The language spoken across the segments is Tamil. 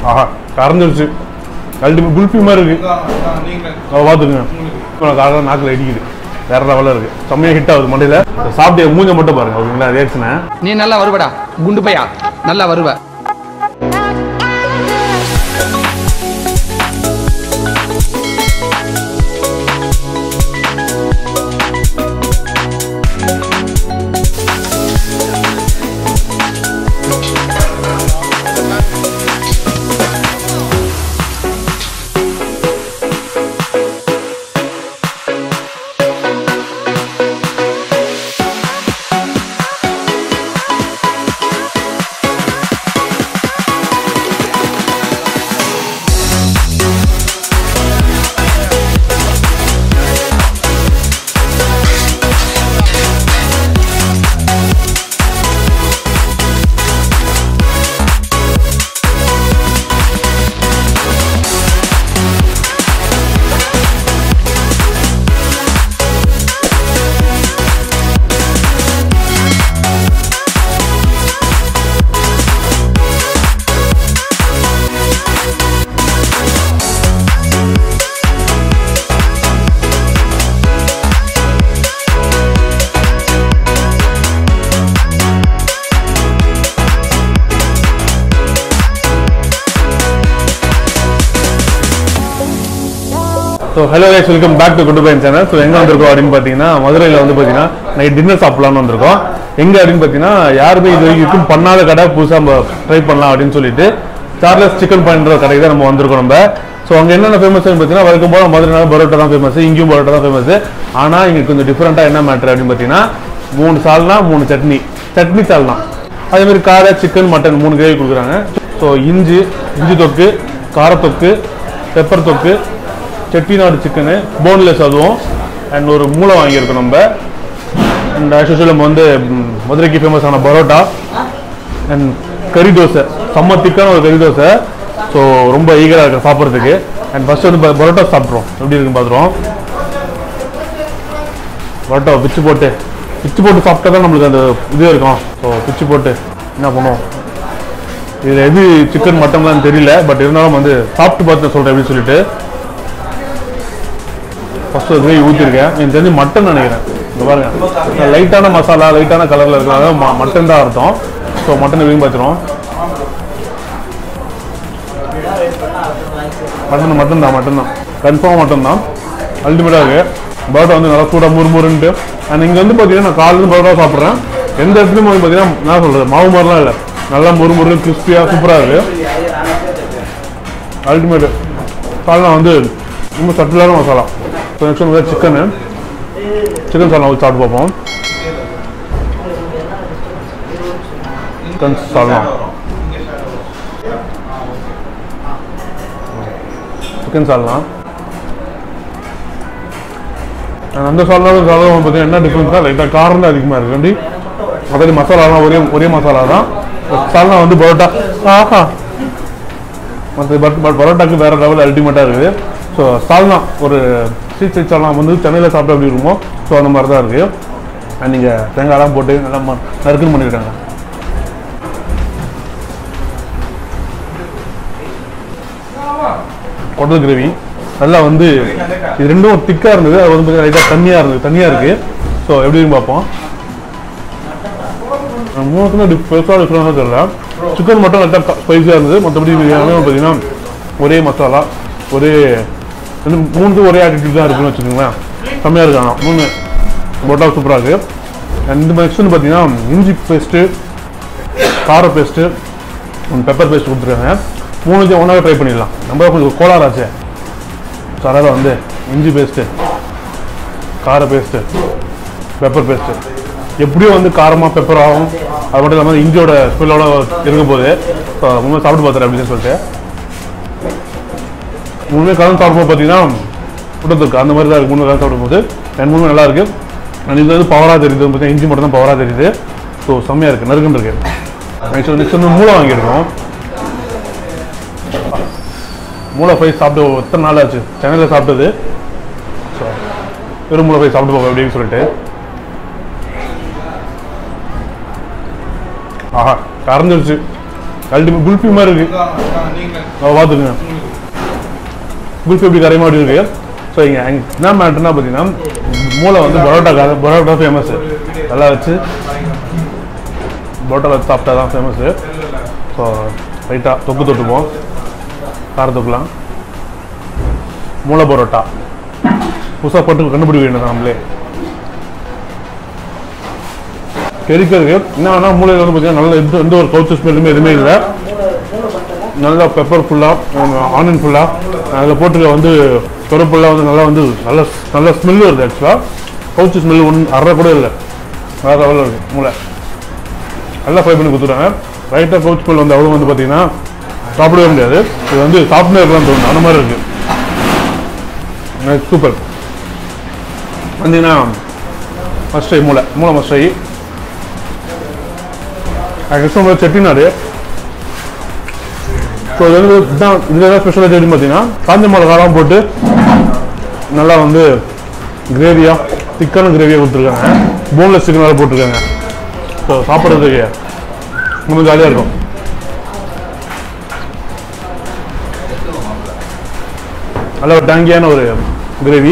ஆஹா கறந்துருச்சு அல்டிமேட் குல்ஃபி மாதிரி இருக்கு அதை பார்த்துக்குங்க இப்போ காலையில் நாக்கில் இடிக்குது வேற லெவலில் இருக்கு செம்மையாக ஹிட் ஆகுது மண்டையில் சாப்பிட்டு மூஞ்ச மட்டும் பாருங்க ஓகேங்களா ரியாக்ஷனை நீ நல்லா வருவடா குண்டு பையா நல்லா வருவ so hello guys welcome back to good fine channel so எங்கே வந்திருக்கோம் அப்படின்னு பார்த்தீங்கன்னா மதுரையில் வந்து பார்த்தீங்கன்னா நைட் டின்னர் சாப்பிடலாம்னு வந்திருக்கோம் எங்கே அப்படின்னு பார்த்தீங்கன்னா யாருமே இது வரைக்கும் பண்ணாத கடை புதுசாக நம்ம ட்ரை பண்ணலாம் அப்படின்னு சொல்லிட்டு சார்லஸ் சிக்கன் பாயிண்ட் கடைக்கு தான் நம்ம வந்திருக்கோம் நம்ம ஸோ அங்கே என்னென்ன ஃபேமஸ் பார்த்தீங்கன்னா வழக்கம் போல மதுரைனால பரோட்டா தான் ஃபேமஸ் இங்கேயும் பரோட்டா தான் ஃபேமஸ் ஆனால் இங்கே கொஞ்சம் டிஃப்ரெண்ட்டாக என்ன மேட்ரு அப்படின்னு பார்த்தீங்கன்னா மூணு சால்னா மூணு சட்னி சட்னி சால்னா அதே மாதிரி காரை சிக்கன் மட்டன் மூணு கிரேவி கொடுக்குறாங்க ஸோ இஞ்சி இஞ்சி தொக்கு காரத்தொக்கு பெப்பர் தொக்கு செட்டிநாடு சிக்கனு போன்லெஸ் அதுவும் அண்ட் ஒரு மூளை வாங்கியிருக்கோம் நம்ம அண்ட் ஆக்சுவலி நம்ம வந்து ம், மதுரைக்கு ஃபேமஸ் ஆன பரோட்டா அண்ட் கறி தோசை செம்ம திக்கான ஒரு கறி தோசை ஸோ ரொம்ப ஈகராக இருக்கு சாப்பிட்றதுக்கு அண்ட் ஃபர்ஸ்ட் வந்து ப- பரோட்டா சாப்பிட்றோம் எப்படி இருக்குன்னு பார்த்துருவோம் பரோட்டா பிச்சு போட்டு பிச்சு போட்டு சாப்பிட்டா தான் நம்மளுக்கு அந்த இது இருக்கும் ஸோ பிச்சு போட்டு என்ன பண்ணுவோம் இதில் எது சிக்கன் மட்டன்லாம் தெரியல பட் இருந்தாலும் வந்து சாப்பிட்டு பார்த்து சொல்கிறேன் அப்படின்னு சொல்லிட்டு ஃபர்ஸ்ட் ஒரு கிரேவி ஊற்றிருக்கேன் எனக்கு தெரிஞ்சு மட்டன் நினைக்கிறேன் இங்க பாருங்க லைட்டான மசாலா லைட்டான கலரில் இருக்கிறனால ம- மட்டன் தான் அர்த்தம் ஸோ மட்டன் எப்படின்னு பார்த்துருவோம் மட்டன் மட்டன் தான் மட்டன் தான் கன்ஃபார்ம் மட்டன் தான் அல்டிமேட்டாக இருக்கு பரோட்டா வந்து நல்லா சூடாக முறுமுறுன்ட்டு அண்ட் இங்கே வந்து பார்த்தீங்கன்னா நான் காலையில் பரோட்டா சாப்பிட்றேன் எந்த இடத்துலையும் வந்து பார்த்தீங்கன்னா என்ன சொல்கிறது மாவு மாதிரிலாம் இல்லை நல்லா முறுமுறு கிறிஸ்பியாக சூப்பராக இருக்குது அல்டிமேட் சால்னா வந்து ரொம்ப சட்டிலான மசாலா ஸோ நெக்ஸ்ட் வந்து சிக்கனு சிக்கன் சால்னா வச்சு சாப்பிட்டு பார்ப்போம் சிக்கன் சால்னா சிக்கன் சால்னா And அந்த சால்னாவும் சால்னா பார்த்தீங்கன்னா என்ன டிஃப்ரென்ஸாக லைட்டாக காரம் தான் அதிகமாக இருக்கு அப்படி அதாவது மசாலாலாம் ஒரே ஒரே மசாலா தான் சால்னா வந்து பரோட்டா ஆஹா மற்ற பட் பட் பரோட்டாக்கு வேற லெவல் அல்டிமேட்டாக இருக்குது ஸோ சால்னா ஒரு ஸ்ட்ரீட் சைட் சால்னா வந்து சென்னையில் சாப்பிட்டா எப்படி இருக்குமோ ஸோ அந்த மாதிரி தான் இருக்குது அண்ட் நீங்கள் தேங்காய்லாம் போட்டு நல்லா ம- நறுக்குன்னு பண்ணிக்கிட்டாங்க குடல் கிரேவி நல்லா வந்து இது ரெண்டும் திக்காக இருந்தது அது வந்து லைட்டாக தண்ணியாக இருந்தது தண்ணியாக இருக்குது ஸோ எப்படி இருக்குன்னு பார்ப்போம் மூணுக்குமே டிஃப் பெருசாக டிஃப்ரெண்டாக தெரியல சிக்கன் மட்டும் லைட்டாக ஸ்பைஸியாக இருந்தது மற்றபடி எல்லாமே பார்த்தீங்கன்னா ஒரே மசாலா ஒரே ரெண்டு மூணுக்கும் ஒரே ஆட்டிடியூட் தான் இருக்குன்னு வச்சுக்கோங்களேன் செம்மையாக இருக்காங்க மூணு பொட்டா சூப்பராக இருக்குது ரெண்டு நெக்ஸ்ட்னு பார்த்தீங்கன்னா இஞ்சி பேஸ்ட்டு கார பேஸ்ட்டு பெப்பர் பேஸ்ட் கொடுத்துருக்காங்க மூணுத்தையும் ஒன்றாவே ட்ரை பண்ணிடலாம் நம்ம கொஞ்சம் கோளாறாச்சே ஸோ அதனால் வந்து இஞ்சி பேஸ்ட்டு கார பேஸ்ட்டு பெப்பர் பேஸ்ட்டு எப்படியும் வந்து காரமாக பெப்பர் ஆகும் அது மட்டும் இல்லாமல் இஞ்சியோட ஸ்மெல்லோட இருக்கும் போது ஸோ உண்மை சாப்பிட்டு பார்த்துறேன் அப்படின்னு சொல்லிட்டு மூணுமே கலந்து சாப்பிடும்போது பார்த்தீங்கன்னா புட்டத்துக்கு அந்த மாதிரி தான் இருக்கு மூணு கலந்து சாப்பிடும்போது ரெண்டு மூணுமே நல்லா இருக்கு அண்ட் இது வந்து பவராக தெரியுது பார்த்தீங்கன்னா இஞ்சி மட்டும் தான் பவராக தெரியுது ஸோ செம்மையாக இருக்குது நறுக்குன்னு இருக்கு நெக்ஸ்ட் நெக்ஸ்ட் வந்து மூளை வாங்கியிருக்கோம் மூளை ஃப்ரை சாப்பிட்டு எத்தனை நாள் ஆச்சு சென்னையில் சாப்பிட்டது ஸோ வெறும் மூளை ஃப்ரை சாப்பிட்டு போக அப்படின்னு சொல்லிட்டு ஆஹா கறந்துருச்சு அல்டிமேட் குல்ஃபி மாதிரி இருக்கு அதை பார்த்துக்குங்க குல்ஃபி எப்படி கரைமா அப்படி இருக்கு ஸோ இங்கே என்ன மேட்டர்னா பார்த்தீங்கன்னா மூளை வந்து பரோட்டா பரோட்டா ஃபேமஸ் நல்லா வச்சு பரோட்டா வச்சு சாப்பிட்டா தான் ஃபேமஸ்ஸு ஸோ ரைட்டாக தொக்கு தொட்டுப்போம் கார தொக்குலாம் மூளை பரோட்டா புதுசாக போட்டு கண்டுபிடிக்க வேண்டியது நம்மளே கெரிக்கிறதுக்கு என்ன வேணா மூளையில் வந்து பார்த்தீங்கன்னா நல்ல எந்த எந்த ஒரு கவுச்சு ஸ்மெல்லுமே எதுவுமே இல்லை நல்லா பெப்பர் ஃபுல்லாக ஆனியன் ஃபுல்லாக அதில் போட்டுக்க வந்து கருப்புலாம் வந்து நல்லா வந்து நல்ல நல்ல ஸ்மெல் வருது ஆக்சுவலாக கவுச்சு ஸ்மெல் ஒன்று அரை கூட இல்லை வேறு லெவலில் இருக்குது மூளை நல்லா ஃப்ரை பண்ணி கொடுத்துருவாங்க ரைட்டாக கவுச் ஸ்மெல் வந்து அவ்வளோ வந்து பார்த்தீங்கன்னா சாப்பிடவே முடியாது இது வந்து சாப்பிட்டே இருக்கலாம் தோணும் அந்த மாதிரி இருக்குது சூப்பர் வந்தீங்கன்னா மஸ்ட் ட்ரை மூளை மூளை மஸ்ட் ட்ரை ஆக்சுவலாக செட்டிநாடு ஸோ இது வந்து இதுதான் இதில் தான் ஸ்பெஷலாக எப்படி பார்த்தீங்கன்னா காஞ்ச மிளகாலாம் போட்டு நல்லா வந்து கிரேவியாக திக்கான கிரேவியாக கொடுத்துருக்காங்க போன்லெஸ் சிக்கன் வேறு போட்டிருக்காங்க ஸோ சாப்பிட்றதுக்கு ரொம்ப ஜாலியாக இருக்கும் நல்ல ஒரு டேங்கியான ஒரு கிரேவி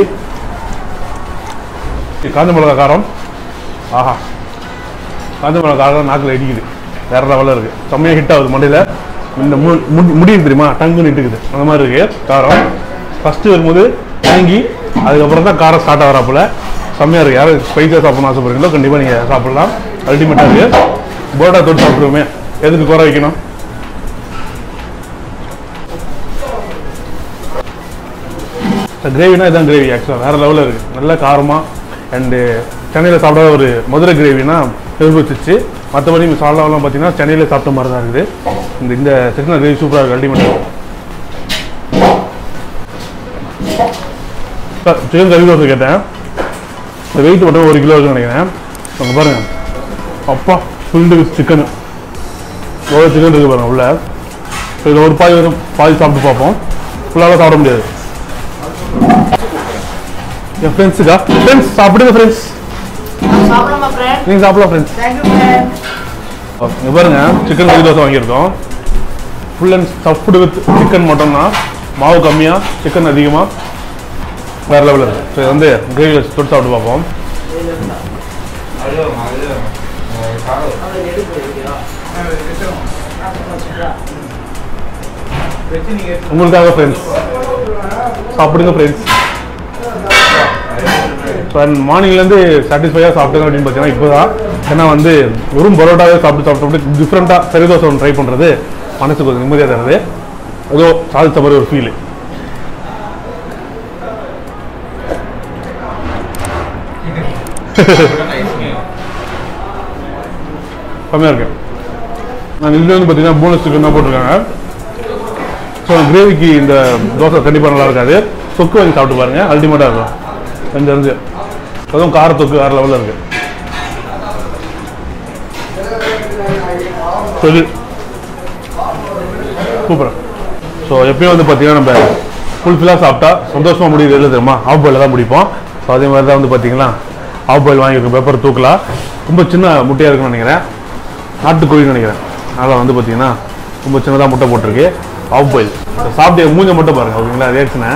காஞ்ச மிளகா காரம் ஆஹா காஞ்ச மிளகா காரம் நாக்கில் இடிக்குது வேற லெவலில் இருக்கு செம்மையாக ஹிட் ஆகுது மண்டையில் இந்த மு முடி- முடியும் தெரியுமா டங்குன்னு இட்டுக்குது அந்த மாதிரி இருக்கு காரம் ஃபர்ஸ்ட் வரும்போது டேங்கி அதுக்கப்புறம் தான் காரம் ஸ்டார்ட் ஆகிறாப்புல செம்மையாக இருக்கு யாரும் ஸ்பைஸாக சாப்பிடணும் ஆசைப்படுறீங்களோ கண்டிப்பாக நீங்கள் சாப்பிடலாம் அல்டிமேட்டாக இருக்கு போட்டா தொட்டு சாப்பிடுவோமே எதுக்கு குறை வைக்கணும் கிரேவினா இதான் கிரேவி ஆக்சுவலாக வேறு லெவலில் இருக்குது நல்ல காரமாக அண்டு சென்னையில் சாப்பிடாத ஒரு மதுரை கிரேவினா எதிர்பார்த்துச்சு மற்றபடி சாலாவெல்லாம் பார்த்தீங்கன்னா சென்னையில் சாப்பிட்ட மாதிரி தான் இருக்குது இந்த இந்த சிக்கன் கிரேவி சூப்பராக இருக்குது அல்டிமேட் சார் சிக்கன் கறி தோசை கேட்டேன் இந்த வெயிட் மட்டும் ஒரு கிலோ இருக்குன்னு நினைக்கிறேன் அங்கே பாருங்க அப்பா ஃபுல்டு வித் சிக்கனு எவ்வளோ சிக்கன் இருக்குது பாருங்க உள்ள ஸோ இதில் ஒரு பாதி வரும் பாதி சாப்பிட்டு பார்ப்போம் ஃபுல்லாக சாப்பிட முடியாது என் ஃப்ரெண்ட்ஸுக்கா ஃப்ரெண்ட்ஸ் சாப்பிடுங்க ஃப்ரெண்ட்ஸ் சாப்பிடலாமா ஃப்ரெண்ட் நீங்கள் சாப்பிடலாம் ஃப்ரெண்ட்ஸ் தேங்க்யூ ஃப்ரெண்ட் இங்க பாருங்க சிக்கன் கறி தோசை வாங்கியிருக்கோம் full and stuffed with chicken மட்டும் தான் மாவு கம்மியாக சிக்கன் அதிகமாக வேற லெவலில் இருக்கு ஸோ இது வந்து கிரேவியில் தொட்டு சாப்பிட்டு பார்ப்போம் உங்களுக்காக ஃப்ரெண்ட்ஸ் சாப்பிடுங்க ஃப்ரெண்ட்ஸ் ஸோ மார்னிங்லேருந்து சாட்டிஸ்ஃபையாக சாப்பிட்டேன் அப்படின்னு பார்த்தீங்கன்னா இப்போ தான் ஏன்னா வந்து வெறும் பரோட்டாவே சாப்பிட்டு சாப்பிட்டு சாப்பிட்டு டிஃப்ரெண்ட்டாக கறி தோசை ஒன்று ட்ரை பண்ணுறது மனசுக்கு கொஞ்சம் நிம்மதியாக தருது ஏதோ சாதித்த மாதிரி ஒரு ஃபீல் கம்மியாக இருக்கு நான் இதில் வந்து பார்த்தீங்கன்னா போனஸ் சிக்கன் தான் போட்டிருக்காங்க ஸோ கிரேவிக்கு இந்த தோசை கண்டிப்பாக நல்லா இருக்காது தொக்கு வாங்கி சாப்பிட்டு பாருங்க அல்டிமேட்டாக இருக்கும் கொஞ்சம் இருந்து அதுவும் கார தொக்கு வேறு லெவலில் இருக்கு சரி சூப்பர் ஸோ எப்பயும் வந்து பார்த்தீங்கன்னா நம்ம ஃபுல்ஃபில்லாக சாப்பிட்டா சந்தோஷமாக முடியுது எது தெரியுமா ஆஃப் பாயில் தான் முடிப்போம் ஸோ அதே மாதிரி தான் வந்து பார்த்தீங்கன்னா ஆஃப் பாயில் வாங்கியிருக்கோம் பெப்பர் தூக்கலாம் ரொம்ப சின்ன முட்டையாக இருக்குன்னு நினைக்கிறேன் நாட்டுக்கோழின்னு நினைக்கிறேன் அதனால் வந்து பார்த்தீங்கன்னா ரொம்ப சின்னதாக முட்டை போட்டிருக்கு ஆஃப் பாயில் சாப்பிட்டு மூஞ்ச மட்டும் பாருங்க ஓகேங்களா ரியாக்ஷனை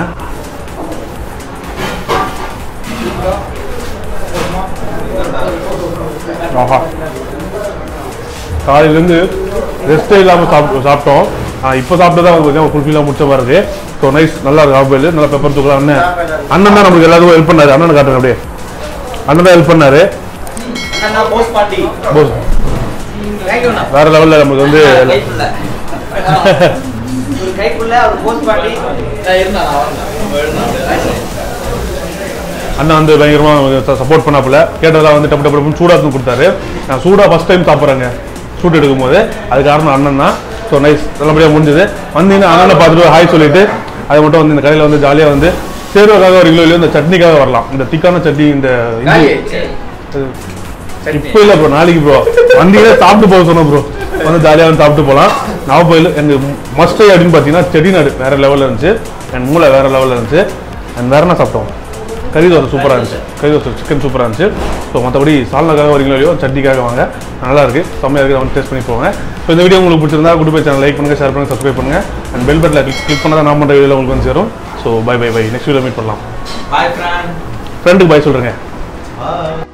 ஆஹா காலையிலேருந்து ரெஸ்டே இல்லாமல் சாப்பிட்டு சாப்பிட்டோம் இப்போ சாப்பிட்டதா வந்து பார்த்தீங்கன்னா ஃபுல்ஃபில்லாக முடிச்ச மாதிரி இருக்கு ஸோ நைஸ் நல்லா இருக்கு ஆஃப் பாயில் நல்லா பெப்பர் தூக்கலாம் அண்ணன் அண்ணன் தான் நம்மளுக்கு எல்லாத்துக்கும் ஹெல்ப் பண்ணாரு அண்ணன் காட்டுங்க அப்படியே அண்ணன் தான் ஹெல்ப் பண்ணாரு அண்ணா போஸ்ட் பார்ட்டி போஸ் தேங்க்யூண்ணா வேற லெவலில் நமக்கு வந்து கைக்குள்ள ஒரு கைக்குள்ள ஒரு போஸ்ட் பார்ட்டி இருந்தா அண்ணா வந்து பயங்கரமாக சப்போர்ட் பண்ணாப்புல கேட்டதெல்லாம் வந்து டப்பு டப்பு டப்புன்னு சூடாக எடுத்து கொடுத்தாரு நான் சூடாக ஃபஸ்ட் டைம் சாப்பிட்றேங்க ஷூட் எடுக்கும்போது அது காரணம் அண்ணன் தான் ஸோ நைஸ் நல்லபடியாக முடிஞ்சது வந்தீங்கன்னா அண்ணனை பார்த்துட்டு ஹாய் சொல்லிட்டு அது மட்டும் வந்து இந்த கடையில் வந்து ஜாலியாக வந்து சேர்வக்காக ஒரு கிலோ இந்த சட்னிக்காக வரலாம் இந்த திக்கான சட்னி இந்த இஞ்சி இப்போ இல்லை ப்ரோ நாளைக்கு ப்ரோ வண்டியில சாப்பிட்டு போக சொன்னோம் ப்ரோ வந்து ஜாலியாக வந்து சாப்பிட்டு போகலாம் நாகப்பயில் எனக்கு மஸ்டை அப்படின்னு பார்த்தீங்கன்னா செடிநாடு வேற லெவலில் இருந்துச்சு அண்ட் மூளை வேற லெவலில் இருந்துச்சு அண்ட் வேற என்ன சாப்பிட்டோம் கறி தோசை சூப்பராக இருந்துச்சு கறி தோசை சிக்கன் சூப்பராக இருந்துச்சு ஸோ மற்றபடி சால்னாக்காக வரீங்களோ இல்லையோ சட்னிக்காக வாங்க நல்லா இருக்கு செம்மையாக இருக்குது வந்து டேஸ்ட் பண்ணி போங்க ஸோ இந்த வீடியோ உங்களுக்கு பிடிச்சிருந்தா குட் பை சேனல் லைக் பண்ணுங்க ஷேர் பண்ணுங்க சப்ஸ்கிரைப் பண்ணுங்க அண்ட் பெல் பட்டில் கிளிக் கிளிக் பண்ணால் நான் பண்ணுற வீடியோ உங்களுக்கு வந்து சேரும் so bye bye bye next video meet பண்ணலாம் பாய் ஃப்ரெண்ட் ஃப்ரெண்டுக்கு பை சொல்கிறேங்க பாய்